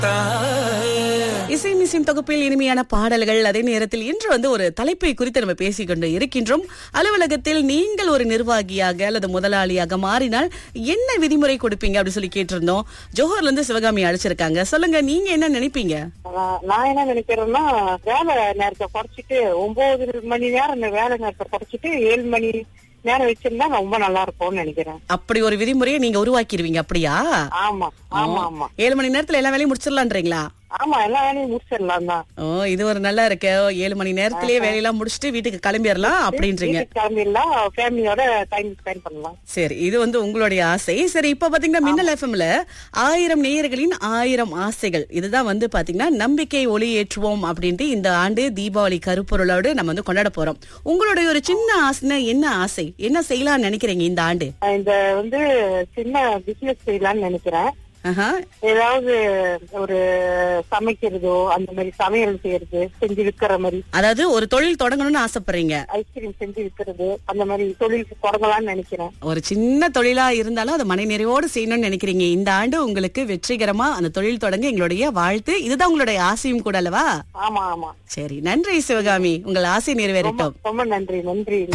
இசை மிசிம் தொகுப்பில் இனிமையான பாடல்கள் அதே நேரத்தில் இன்று வந்து ஒரு தலைப்பை குறித்து நம்ம பேசிக்கொண்டு இருக்கின்றோம் அலுவலகத்தில் நீங்கள் ஒரு நிர்வாகியாக அல்லது முதலாளியாக மாறினால் என்ன விதிமுறை கொடுப்பீங்க அப்படி சொல்லி கேட்டிருந்தோம் ஜோஹர்ல இருந்து சிவகாமி அழைச்சிருக்காங்க சொல்லுங்க நீங்க என்ன நினைப்பீங்க நான் நான் என்ன நினைக்கிறேன்னா வேலை நேரத்தை குறைச்சிட்டு ஒன்பது மணி நேரம் இந்த வேலை நேரத்தை குறைச்சிட்டு ஏழு மணி நேரம் வச்சிருந்தா ரொம்ப நல்லா இருக்கும்னு நினைக்கிறேன் அப்படி ஒரு விதிமுறையை நீங்க உருவாக்கிடுவீங்க அப்படியா ஆமா ஆமா ஆமா ஏழு மணி நேரத்துல எல்லா வேலையும் முடிச்சிடலான்றீங்களா ஆமா எல்லா வேலையும் முடிச்சிடலாம் தான் ஓ இது ஒரு நல்லா இருக்கு ஏழு மணி நேரத்திலேயே வேலையெல்லாம் முடிச்சுட்டு வீட்டுக்கு கிளம்பிடலாம் அப்படின்றீங்க வீட்டுக்கு கிளம்பிடலாம் ஃபேமிலியோட டைம் ஸ்பெண்ட் பண்ணலாம் சரி இது வந்து உங்களுடைய ஆசை சரி இப்ப பாத்தீங்கன்னா மின்னல் எஃப்எம்ல ஆயிரம் நேயர்களின் ஆயிரம் ஆசைகள் இதுதான் வந்து பாத்தீங்கன்னா நம்பிக்கை ஒளி ஏற்றுவோம் அப்படின்ட்டு இந்த ஆண்டு தீபாவளி கருப்பொருளோடு நம்ம வந்து கொண்டாட போறோம் உங்களுடைய ஒரு சின்ன ஆசைனா என்ன ஆசை என்ன செய்யலாம்னு நினைக்கிறீங்க இந்த ஆண்டு இந்த வந்து சின்ன பிசினஸ் செய்யலாம்னு நினைக்கிறேன் ஆஹா. ஏதாவது ஒரு சமைக்கிறதோ அந்த மாதிரி சமையல் செய்யறது செஞ்சு விற்கிற மாதிரி அதாவது ஒரு தொழில் தொடங்கணும்னு ஆசைப்படுறீங்க ஐஸ்கிரீம் செஞ்சு விற்கிறது அந்த மாதிரி தொழில் தொடங்கலாம்னு நினைக்கிறேன் ஒரு சின்ன தொழிலா இருந்தாலும் அதை மன நிறைவோடு செய்யணும்னு நினைக்கிறீங்க இந்த ஆண்டு உங்களுக்கு வெற்றிகரமா அந்த தொழில் தொடங்க எங்களுடைய வாழ்த்து இதுதான் உங்களுடைய ஆசையும் கூட அல்லவா ஆமா ஆமா சரி நன்றி சிவகாமி உங்கள் ஆசை நிறைவேறட்டும் ரொம்ப நன்றி நன்றி